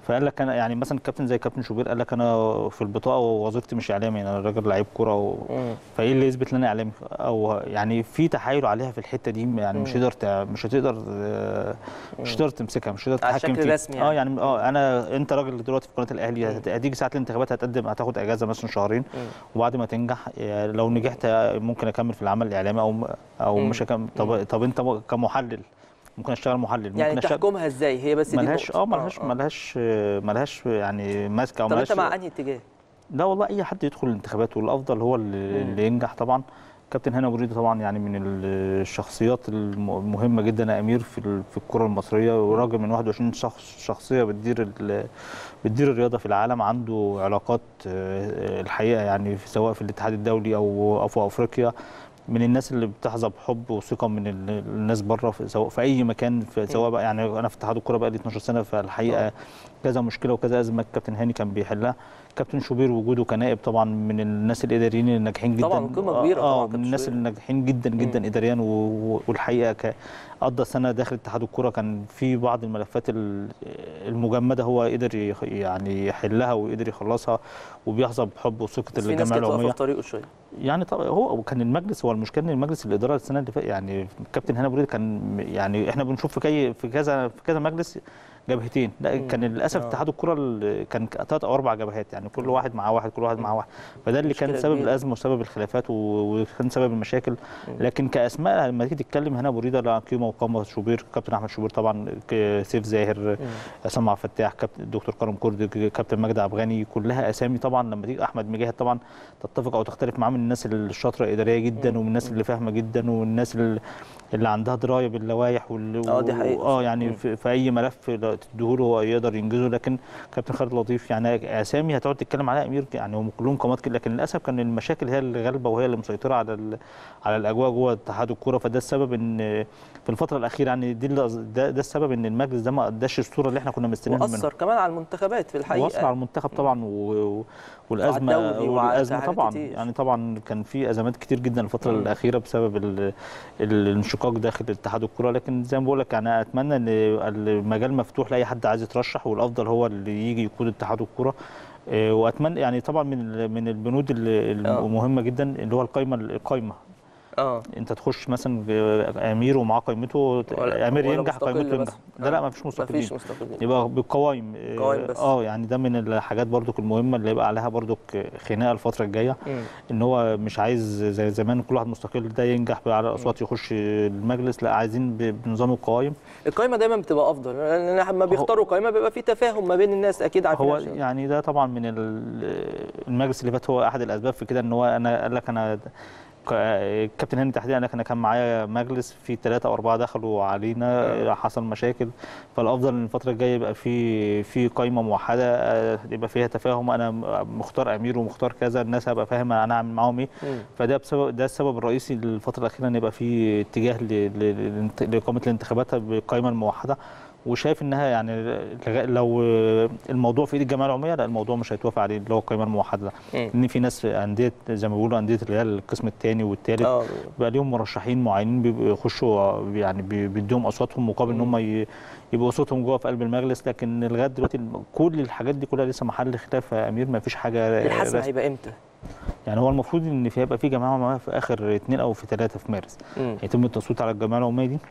فقال لك انا يعني مثلا كابتن زي كابتن شوبير قال لك انا في البطاقه ووظيفتي مش اعلامي انا راجل لعيب كوره و... مم. فايه اللي يثبت ان انا اعلامي او يعني في تحايل عليها في الحته دي يعني مش مم. هتقدر تع- مش هتقدر آه، مش هتقدر تمسكها مش هتقدر على تتحكم شكل فيها رسمي اه يعني. يعني اه انا انت راجل دلوقتي في قناه الاهلي هت- هتيجي ساعه الانتخابات هتقدم هتاخد اجازه مثلا شهرين مم. وبعد ما تنجح آه، لو نجحت آه، ممكن اكمل في العمل الاعلامي او او مم. مش هكمل طب طب انت كمحلل ممكن اشتغل محلل ممكن يعني اشتغل تحكمها ازاي هي بس دي ملهاش النقطة. اه ملهاش ملهاش آه، ملهاش يعني ماسكه او طب ملهاش انت مع انهي اتجاه؟ لا والله اي حد يدخل الانتخابات والافضل هو اللي, مم. اللي ينجح طبعا كابتن هاني أبو ريدة طبعا يعني من الشخصيات الم- المهمه جدا يا امير في ال- في الكره المصريه وراجل من 21 شخص شخصيه بتدير ال- بتدير الرياضه في العالم عنده علاقات آه، الحقيقه يعني في- سواء في الاتحاد الدولي او او في افريقيا من الناس اللي بتحظى بحب وثقه من ال- الناس بره في سواء في اي مكان في سواء بقى يعني انا في اتحاد الكوره بقى لي 12 سنه فالحقيقه كذا مشكله وكذا ازمه كابتن هاني كان بيحلها كابتن شوبير وجوده كنائب طبعا من الناس الاداريين الناجحين جدا طبعاً قيمة كبيرة طبعاً اه كابتن من الناس شوبير. الناجحين جدا جدا مم. اداريا و- و- والحقيقه ك- قضى سنه داخل اتحاد الكوره كان في بعض الملفات ال- المجمده هو قدر يخ- يعني يحلها وقدر يخلصها وبيحظى بحب وثقه بس في ناس الجمعيه كانت واقفه العموميه في طريقه شويه يعني طبعا هو كان المجلس هو المشكله ان المجلس الاداره السنه اللي فاتت يعني كابتن هاني أبو ريدة كان يعني احنا بنشوف في كي في كذا في كذا مجلس جبهتين لا مم. كان للاسف آه. اتحاد الكره ال- كان ثلاث او اربع جبهات يعني كل واحد مع واحد كل واحد مع واحد فده اللي كان مشكلة سبب كبيرة. الازمه وسبب الخلافات و- وكان سبب المشاكل لكن كاسماء لما تيجي تتكلم هنا أبو ريدة لا قيمه وقامه شوبير كابتن احمد شوبير طبعا ك- سيف زاهر عصام عبد الفتاح كابتن الدكتور كرم كرد كابتن مجدي عبد الغني كلها اسامي طبعا لما تيجي احمد مجاهد طبعا تتفق او تختلف معاه من الناس الشاطره اداريه جدا ومن الناس اللي فاهمه جدا ومن الناس اللي اللي عندها درايه باللوائح وال آه، دي حقيقة. اه يعني مم. في, في اي ملف تديهوله هو يقدر ينجزه لكن كابتن خالد لطيف يعني اسامي هتقعد تتكلم عليها امير يعني هم كلهم قامات كده لكن للاسف كان المشاكل هي اللي غالبه وهي اللي مسيطره على ال- على الاجواء جوه اتحاد الكوره فده السبب ان في الفتره الاخيره يعني دي اللي قصد- ده, ده السبب ان المجلس ده ما اداش الصوره اللي احنا كنا مستنيينها منه واثر كمان على المنتخبات في الحقيقه واثر على المنتخب طبعا و... و... والازمه وعلى الدوري وعلى والازمه حاجات طبعا كتير. يعني طبعا كان في ازمات كتير جدا الفتره مم. الاخيره بسبب ال... الانشقاق داخل اتحاد الكره لكن زي ما بقول لك انا اتمنى ان المجال مفتوح لاي حد عايز يترشح والافضل هو اللي يجي يقود اتحاد الكره إيه، واتمنى يعني طبعا من ال- من البنود ال- آه. المهمه جدا اللي هو القايمه القايمه اه انت تخش مثلا امير ومعاه قائمته ولا- امير ولا ينجح مستقل قائمته بس. ينجح ده لا آه. ما فيش مستقلين مفيش مستقلين يبقى بالقوائم قوائم بس. اه يعني ده من الحاجات برضو المهمه اللي يبقى عليها برضو خناقه الفتره الجايه مم. ان هو مش عايز زي زمان كل واحد مستقل ده ينجح بقى على الاصوات يخش المجلس لا عايزين ب- بنظام القوائم القائمه دايما بتبقى افضل لان لما بيختاروا قائمه بيبقى في تفاهم ما بين الناس اكيد عارفين هو عشان- يعني ده طبعا من ال- المجلس اللي فات هو احد الاسباب في كده ان هو انا قال لك انا ك- الكابتن هاني تحديدا قال لك انا كان معايا مجلس في ثلاثه او اربعه دخلوا علينا حصل مشاكل فالافضل ان الفتره الجايه يبقى في في قائمه موحده آه، يبقى فيها تفاهم انا مختار امير ومختار كذا الناس هبقى فاهم انا اعمل معاهم ايه مم. فده بسبب ده السبب الرئيسي للفتره الاخيره ان يبقى في اتجاه ل- ل- للانت- لاقامه الانتخابات بالقائمه الموحده وشايف انها يعني لغا- لو الموضوع في ايد الجمعيه العموميه لا الموضوع مش هيتوافق عليه اللي هو القائمه الموحده ده مم. لان في ناس انديه زي ما بيقولوا انديه اللي هي القسم الثاني والثالث اه بقى ليهم مرشحين معينين بيبقوا يخشوا يعني بي- بيديهم اصواتهم مقابل ان هم ي- يبقوا صوتهم جوه في قلب المجلس لكن لغايه دلوقتي الم- كل الحاجات دي كلها لسه محل خلاف يا امير ما فيش حاجه الحسم رسمي. هيبقى امتى؟ يعني هو المفروض ان في هيبقى في جماعه عموميه في اخر اثنين او في ثلاثه في مارس مم. يتم التصويت على الجمعيه العموميه دي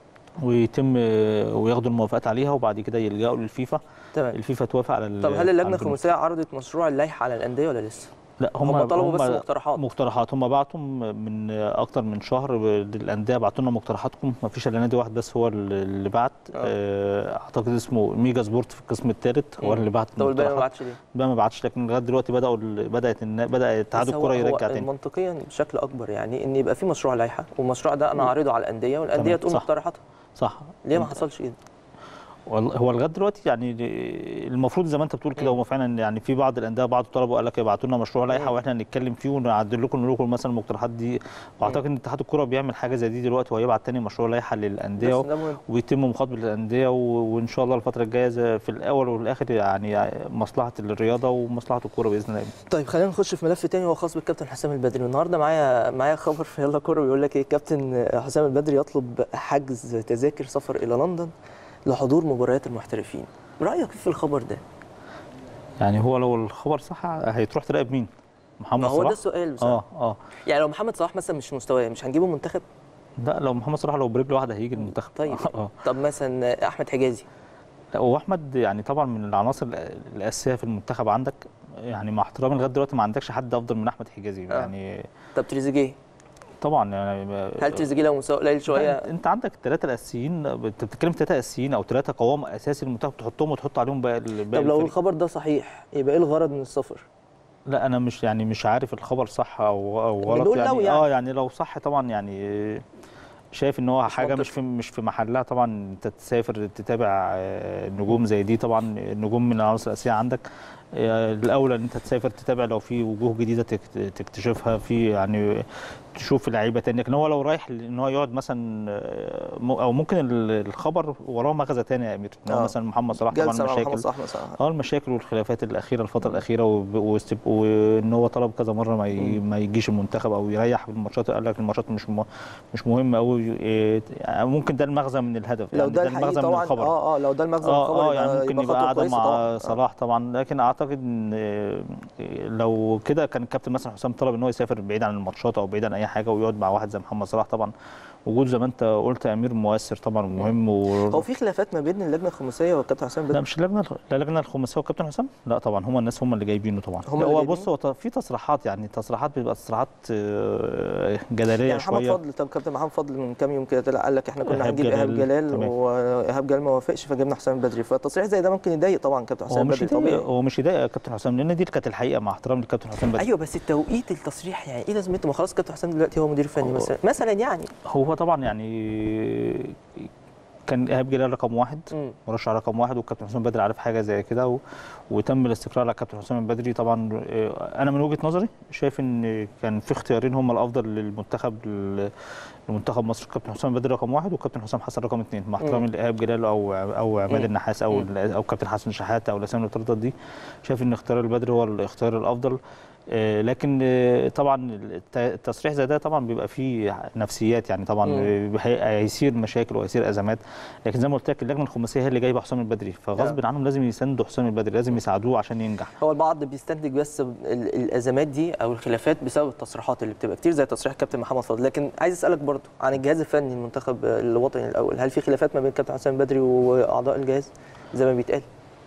ويتم وياخدوا الموافقات عليها وبعد كده يلجأوا للفيفا تمام الفيفا توافق على ال- طب هل على اللجنه البنود. الخماسيه عرضت مشروع اللائحه على الانديه ولا لسه؟ لا هم, هم طلبوا بس هم مقترحات مقترحات هم بعتوا من اكتر من شهر ب- للانديه بعتوا لنا مقترحاتكم ما فيش الا نادي واحد بس هو اللي بعت آه، اعتقد اسمه ميجا سبورت في القسم الثالث هو مم. اللي بعت طب الباقي ما المقترحات بعتش ليه؟ بقى ما بعتش لكن لغايه دلوقتي بداوا ال- بدات النا- بدا اتحاد بس هو- الكره هو يرجع تاني منطقيا بشكل اكبر يعني ان يبقى في مشروع لائحه والمشروع ده انا اعرضه على الانديه والانديه تمام، تقول صح. مقترحاتها صح ليه ما حصلش كده؟ والله هو لغايه دلوقتي يعني المفروض زي ما انت بتقول كده مم. هم فعلا يعني في بعض الانديه بعض طلبوا قال لك ابعتوا لنا مشروع لائحه مم. واحنا نتكلم فيه ونعدل لكم نقول لكم مثلا المقترحات دي واعتقد ان اتحاد الكره بيعمل حاجه زي دي دلوقتي وهيبعت تاني مشروع لائحه للانديه بس ده مهم ويتم مخاطبه الانديه و- وان شاء الله الفتره الجايه زي- في الاول والاخر يعني مصلحه الرياضه ومصلحه الكوره باذن الله طيب خلينا نخش في ملف تاني هو خاص بالكابتن حسام البدري النهارده معايا معايا خبر في يلا كوره بيقول لك ايه كابتن حسام البدري يطلب حجز تذاكر سفر الى لندن لحضور مباريات المحترفين رايك في الخبر ده يعني هو لو الخبر صح هيتروح تراقب مين محمد ما هو صلاح ده السؤال بصراحه اه اه يعني لو محمد صلاح مثلا مش مستواه مش هنجيبه منتخب لا لو محمد صلاح لو برجل واحده هيجي المنتخب طيب اه طب مثلا احمد حجازي لا هو احمد يعني طبعا من العناصر الاساسيه في المنتخب عندك يعني مع احترامي لغايه دلوقتي ما عندكش حد افضل من احمد حجازي آه. يعني طب تريزيجيه طبعا يعني هل تريزيجيه لو مستواه قليل شويه لا، انت عندك الثلاثه الاساسيين انت بتتكلم ثلاثه اساسيين او ثلاثه قوام اساسي المنتخب تحطهم وتحط عليهم باقي ال- باقي طب لو الفريق. الخبر ده صحيح يبقى ايه الغرض من السفر لا انا مش يعني مش عارف الخبر صح او او غلط بنقول يعني, لو يعني. اه يعني لو صح طبعا يعني شايف ان هو مش حاجه منطقي. مش في مش في محلها طبعا انت تسافر تتابع آه، نجوم زي دي طبعا النجوم من العناصر الاساسيه عندك آه، الاولى ان انت تسافر تتابع لو في وجوه جديده تك- تكتشفها في يعني تشوف لعيبه تانية لكن هو لو رايح ان هو يقعد مثلا آه، م- او ممكن ال- الخبر وراه مغزى تاني يا امير ان هو آه. مثلا محمد صلاح طبعا جلسه مع محمد مشاكل صلاح مثلا اه المشاكل والخلافات الاخيره الفتره الاخيره وب- واستب- وان هو طلب كذا مره ما, ي... ما يجيش المنتخب او يريح في الماتشات قال لك الماتشات مش م... مش مهمه قوي يعني ممكن ده المغزى من الهدف لو يعني ده الحقيقي المغزى من طبعا الخبر اه اه لو ده المغزى من اه الخبر اه يعني يبقى- ممكن يبقى يبقى خطوة قاعد كويسة مع طبعاً. آه. صلاح طبعا لكن اعتقد ان آه، لو كده كان الكابتن مثلا حسام طلب ان هو يسافر بعيد عن الماتشات او بعيد عن اي حاجه ويقعد مع واحد زي محمد صلاح طبعا وجود زي ما انت قلت يا امير مؤثر طبعا ومهم و... هو في خلافات ما بين اللجنه الخماسيه والكابتن حسام لا بدري مش اللجنه لا اللجنه الخماسيه والكابتن حسام لا طبعا هم الناس هم اللي جايبينه طبعا هم لا اللي هو جايبينه؟ بص هو ط- في تصريحات يعني تصريحات بيبقى تصريحات آه، جدليه يعني محمد شويه فضل طب كابتن محمد فضل من كام يوم كده طلع قال لك احنا كنا إيهاب هنجيب ايهاب جلال، جلال تمام. وايهاب جلال ما وافقش فجبنا حسام بدري فالتصريح زي ده ممكن يضايق طبعا كابتن هو حسام مش بدري يضايق طبيعي هو مش يضايق يا كابتن حسام لان دي كانت الحقيقه مع احترامي للكابتن حسام بدري ايوه بس التوقيت التصريح يعني ايه لازمته ما خلاص كابتن حسام دلوقتي هو مدير فني هو- مثلا مثلا يعني هو طبعا يعني كان ايهاب جلال رقم واحد مم. مرشح رقم واحد والكابتن حسام بدري عارف حاجه زي كده و... وتم الاستقرار على الكابتن حسام البدري طبعا آه، انا من وجهه نظري شايف ان كان في اختيارين هم الافضل للمنتخب ل- لمنتخب مصر الكابتن حسام البدري رقم واحد والكابتن حسام حسن رقم اثنين مع احترامي لايهاب جلال او او عماد مم. النحاس او مم. او كابتن حسن شحاته او لسان الطردات دي شايف ان اختيار البدري هو الاختيار الافضل آه، لكن آه، طبعا الت- التصريح زي ده طبعا بيبقى فيه نفسيات يعني طبعا مم. آه، هي- هيصير مشاكل وهيصير ازمات لكن زي ما قلت لك اللجنه الخماسيه هي اللي جايبه حسام البدري فغصب عنهم لازم يساندوا حسام البدري لازم يساعدوه عشان ينجح هو البعض بيستنتج بس ال- الازمات دي او الخلافات بسبب التصريحات اللي بتبقى كتير زي تصريح كابتن محمد فضل لكن عايز اسالك برضو عن الجهاز الفني المنتخب الوطني الاول هل في خلافات ما بين كابتن حسام بدري واعضاء الجهاز زي ما بيتقال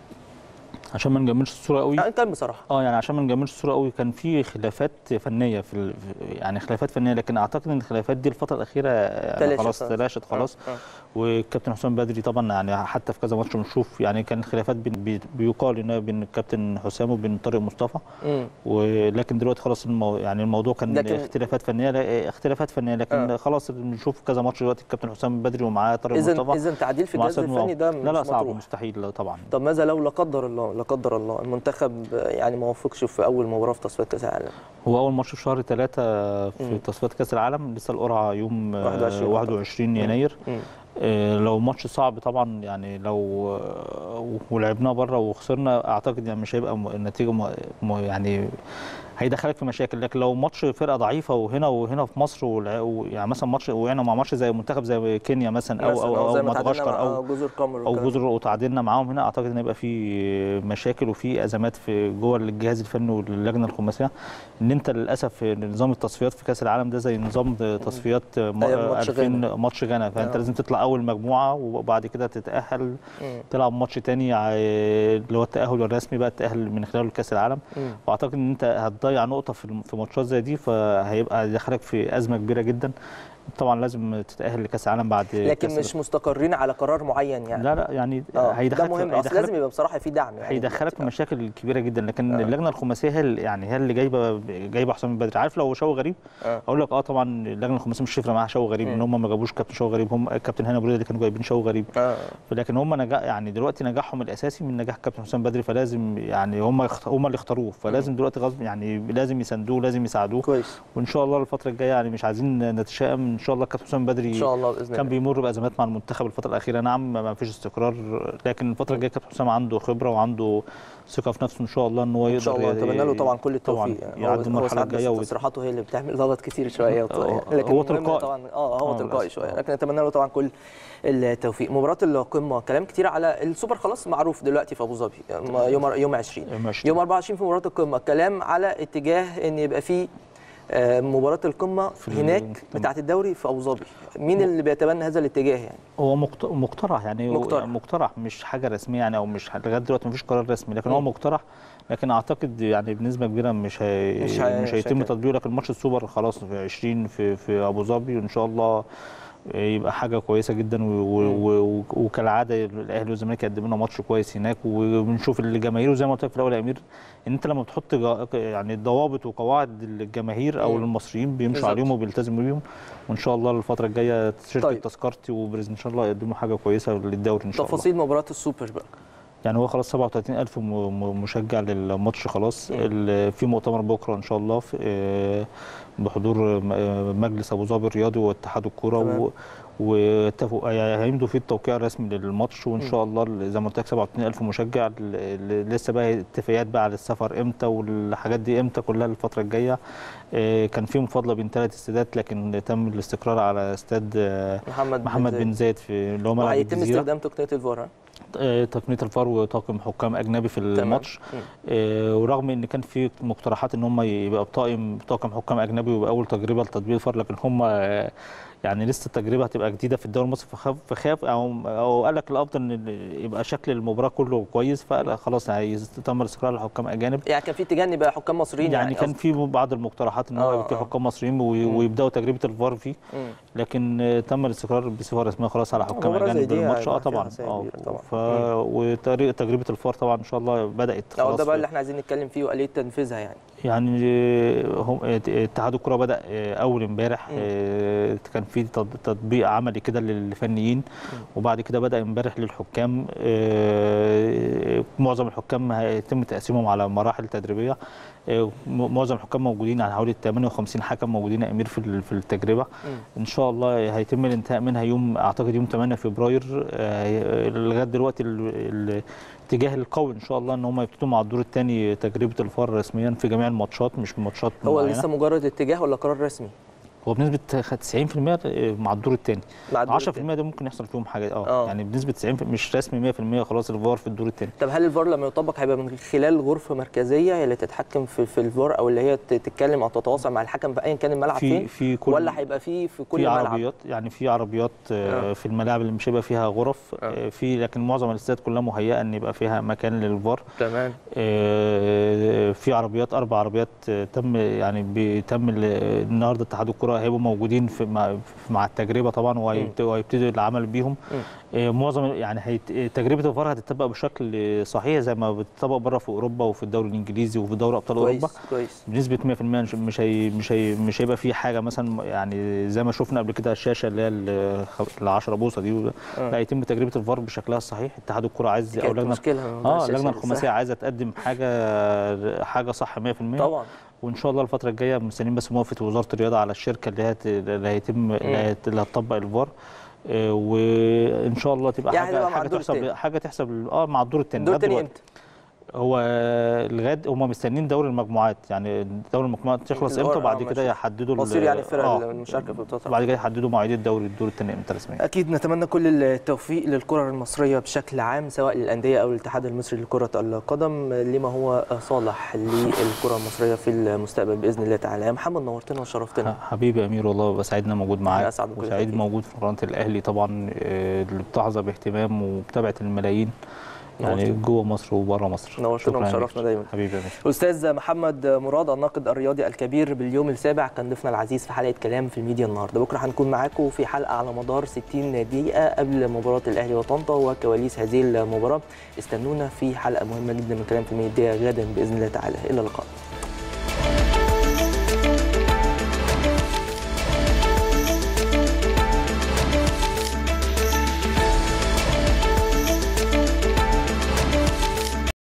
عشان ما نجملش الصوره قوي يعني نتكلم بصراحه اه يعني عشان ما نجملش الصوره قوي كان في خلافات فنيه في ال- في- يعني خلافات فنيه لكن اعتقد ان الخلافات دي الفتره الاخيره يعني تلاشت خلاص خلاص. تلاشت خلاص آه، آه. والكابتن حسام بدري طبعا يعني حتى في كذا ماتش بنشوف يعني كان الخلافات بين بي- بيقال انها بين الكابتن حسام وبين طارق مصطفى مم. ولكن دلوقتي خلاص المو... يعني الموضوع كان لكن- اختلافات فنيه لا اختلافات فنيه لكن آه. خلاص بنشوف كذا ماتش دلوقتي الكابتن حسام بدري ومعاه طارق اذا مصطفى اذا تعديل في ومعاه الجهاز سيد الفني ده معوض. لا لا مش صعب مطروح. مستحيل طبعا طب ماذا لو لا قدر الله لا قدر الله المنتخب يعني ما وفقش في اول مباراه في تصفيات كاس العالم هو اول ماتش في شهر ثلاثة في مم. تصفيات كاس العالم لسه القرعه يوم آه، 21 21 يناير مم. آه، لو ماتش صعب طبعا يعني لو آه، ولعبناه بره وخسرنا اعتقد يعني مش هيبقى م- النتيجه م- م- يعني هيدخلك في مشاكل لكن لو ماتش فرقه ضعيفه وهنا وهنا في مصر والع- و- يعني مثلا ماتش وقعنا مع ماتش زي منتخب زي كينيا مثلا او مثلاً او او, زي أو ما تعادلنا مدغشقر مع او جزر قمر او والكلام ده. جزر وتعادلنا معاهم هنا اعتقد ان هيبقى في مشاكل وفي ازمات في جوه الجهاز الفني واللجنه الخماسيه ان انت للاسف نظام التصفيات في كاس العالم ده زي نظام تصفيات م- أيام ماتش 2000 غانا. ماتش غانا فانت آه. لازم تطلع اول مجموعه وبعد كده تتاهل مم. تلعب ماتش تاني ع- اللي هو التاهل الرسمي بقى التاهل من خلاله لكاس العالم مم. واعتقد ان انت هتضيع نقطه في الم- في ماتشات زي دي فهيبقى يدخلك في ازمه كبيره جدا طبعا لازم تتاهل لكاس العالم بعد لكن كأس مش مستقرين على قرار معين يعني لا لا يعني آه، ده هيدخلك مهم اصل لازم يبقى بصراحه في دعم يعني هيدخلك في آه. مشاكل كبيره جدا لكن آه. اللجنه الخماسيه هي اللي- يعني هي اللي جايبه جايبه حسام البدري عارف لو شوقي غريب آه. اقول لك اه طبعا اللجنه الخماسيه مش هيفرق معاها شوقي غريب ان هم ما جابوش كابتن شوقي غريب هم كابتن هاني بريده اللي كانوا جايبين شوقي غريب آه. لكن هم نجاح يعني دلوقتي نجاحهم الاساسي من نجاح كابتن حسام بدري فلازم يعني هم يخت... هم اللي اختاروه فلازم دلوقتي غصب يعني لازم يساندوه لازم يساعدوه كويس وان شاء الله الفتره الجايه يعني مش عايزين نتشائم شاء الله كابتن حسام بدري ان شاء الله باذن كان الله بيمر بازمات مع المنتخب الفتره الاخيره نعم ما فيش استقرار لكن الفتره الجايه كابتن حسام عنده خبره وعنده ثقه في نفسه ان شاء الله ان هو يقدر ان شاء الله ي- اتمنى له طبعا كل التوفيق طبعاً يعني يعدي هو- هو المرحله ساعات بس الجايه ويت- تصريحاته هي اللي بتعمل غلط كتير شويه آه، لكن هو المهم تلقائي. طبعا اه هو آه، تلقائي للأسف. شويه آه. لكن اتمنى له طبعا كل التوفيق مباراه القمه كلام كتير على السوبر خلاص معروف دلوقتي في ابو ظبي يوم يوم 20 يوم 20. يوم 24 في مباراه القمه كلام على اتجاه ان يبقى في آه، مباراه القمه في ال- هناك بتاعه الدوري في ابو ظبي مين اللي بيتبنى هذا الاتجاه يعني هو مقت- مقترح يعني هو- مقترح. مقترح مش حاجه رسميه يعني او مش لغايه دلوقتي مفيش قرار رسمي لكن هو مم. مقترح لكن اعتقد يعني بنسبه كبيره مش هي مش مش, هي- مش هيتم هيكمل. تطبيقه لكن ماتش السوبر خلاص في 20 في في ابو ظبي وان شاء الله يبقى حاجه كويسه جدا و- و- و- وكالعاده الاهلي والزمالك يقدموا لنا ماتش كويس هناك وبنشوف الجماهير وزي ما قلت لك في الاول يا امير ان انت لما بتحط جا- يعني ضوابط وقواعد الجماهير او مم. المصريين بيمشوا بالظبط. عليهم وبيلتزموا بيهم وان شاء الله الفتره الجايه شركه طيب. تذكرتي وبرز ان شاء الله يقدموا حاجه كويسه للدوري ان شاء الله تفاصيل مباراه السوبر بقى يعني هو خلاص 37000 م- م- مشجع للماتش خلاص مم. ال- في مؤتمر بكره ان شاء الله في آه، بحضور م- آه، مجلس ابو ظبي الرياضي واتحاد الكوره تمام. و- واتفقوا يعني هيمضوا فيه التوقيع الرسمي للماتش وان مم. شاء الله زي ما قلت لك 37000 مشجع ال- ال- لسه بقى اتفاقيات بقى على السفر امتى والحاجات دي امتى كلها الفتره الجايه آه، كان في مفاضله بين ثلاث استادات لكن تم الاستقرار على استاد آه، محمد محمد بن زايد في اللي هو ملعب وهيتم الجزيره استخدام تقنيه الفار ها؟ آه، تقنيه الفار وطاقم حكام اجنبي في تمام. الماتش مم. آه، ورغم ان كان في مقترحات ان هم يبقى بطاقم طاقم حكام اجنبي ويبقى اول تجربه لتطبيق الفار لكن هم آه، يعني لسه التجربه هتبقى جديده في الدوري المصري فخاف فخاف او او قال لك الافضل ان يبقى شكل المباراه كله كويس فقال خلاص هيتم الاستقرار لحكام اجانب يعني كان في اتجاه ان يبقى حكام مصريين يعني كان قصدك. في بعض المقترحات ان هو آه، يبقى في آه. حكام مصريين وي- مم. ويبداوا تجربه الفار فيه مم. لكن آه، تم الاستقرار بصفه رسميه خلاص على حكام مباراة زي اجانب دي بالماتش اه هيبقى فيها طبعا خسائر اه كبيرة طبعا. ف وطريقه تجربه الفار طبعا ان شاء الله بدات اه خلاص ده بقى في- اللي احنا عايزين نتكلم فيه واليه تنفيذها يعني يعني هم اتحاد الكره بدا اول امبارح مم. اه، كان في تط- تطبيق عملي كده للفنيين وبعد كده بدا امبارح للحكام اه، معظم الحكام هيتم تقسيمهم على مراحل تدريبيه اه، م- معظم الحكام موجودين يعني حوالي 58 حكم موجودين يا امير في ال- في التجربه مم. ان شاء الله هيتم الانتهاء منها يوم اعتقد يوم 8 فبراير اه، لغايه دلوقتي ال- ال- الاتجاه القوي ان شاء الله ان هم يبتدوا مع الدور الثاني تجربه الفار رسميا في جميع الماتشات مش ماتشات هو معينة. لسه مجرد اتجاه ولا قرار رسمي هو بنسبه 90% مع الدور الثاني مع الدور 10% التاني. ده ممكن يحصل فيهم حاجه اه آه. يعني بنسبه 90 مش رسمي 100% خلاص الفار في الدور الثاني طب هل الفار لما يطبق هيبقى من خلال غرفه مركزيه هي اللي تتحكم في, في الفار او اللي هي ت- تتكلم او تتواصل مع الحكم في ايا كان الملعب في فين في كل ولا هيبقى في في كل في ملعب عربيات يعني في عربيات آه. آه. في الملاعب اللي مش هيبقى فيها غرف آه. آه. في لكن معظم الاستاد كلها مهيئه ان يبقى فيها مكان للفار تمام آه، في عربيات اربع عربيات آه، تم يعني بيتم ال- النهارده اتحاد الكره هيبقوا موجودين في مع, مع التجربه طبعا وهيبت- وهيبتدوا العمل بيهم مم. آه، معظم يعني هيت- تجربه الفار هتطبق بشكل صحيح زي ما بتطبق بره في اوروبا وفي الدوري الانجليزي وفي دوري ابطال اوروبا كويس كويس بنسبه 100% مش مش هي مش هي مش هيبقى في حاجه مثلا يعني زي ما شفنا قبل كده الشاشه اللي هي ال 10 بوصه دي آه. لا يتم تجربه الفار بشكلها الصحيح اتحاد الكره عايز او كانت لجنه مشكله موضوع اه الشاشة اللجنه دي، الخماسيه صح؟ عايزه تقدم حاجه حاجه صح 100% طبعا وان شاء الله الفتره الجايه مستنيين بس موافقه وزاره الرياضه على الشركه اللي هت... اللي هيتم اللي هت- اللي هتطبق الفار آه، وان شاء الله تبقى يعني حاجه هتبقى مع حاجه الدور تحسب التاني. حاجه تحسب اه مع الدور الثاني الدور الثاني امتى؟ هو لغايه هم مستنيين دوري المجموعات يعني دوري المجموعات تخلص الدور- امتى آه، وبعد ماشي. كده يحددوا ال- مصير يعني الفرق آه، المشاركه في بطولات بعد كده يحددوا مواعيد الدوري الدور الثاني امتى رسميا اكيد نتمنى كل التوفيق للكره المصريه بشكل عام سواء للانديه او الاتحاد المصري لكره القدم لما هو صالح للكره المصريه في المستقبل باذن الله تعالى يا محمد نورتنا وشرفتنا حبيبي يا امير والله بسعدنا موجود أنا معاك أسعد بكل وسعيد تأكيد. موجود في قناه الاهلي طبعا آه، اللي بتحظى باهتمام ومتابعه الملايين يعني نورتنا. جوه مصر وبره مصر نورتنا شكراً يا وشرفنا أمير. دايما. حبيبي يا أمير. استاذ محمد مراد الناقد الرياضي الكبير باليوم السابع كان ضيفنا العزيز في حلقه كلام في الميديا النهارده بكره هنكون معاكم في حلقه على مدار 60 دقيقه قبل مباراه الاهلي وطنطا وكواليس هذه المباراه استنونا في حلقه مهمه جدا من كلام في الميديا غدا باذن الله تعالى الى اللقاء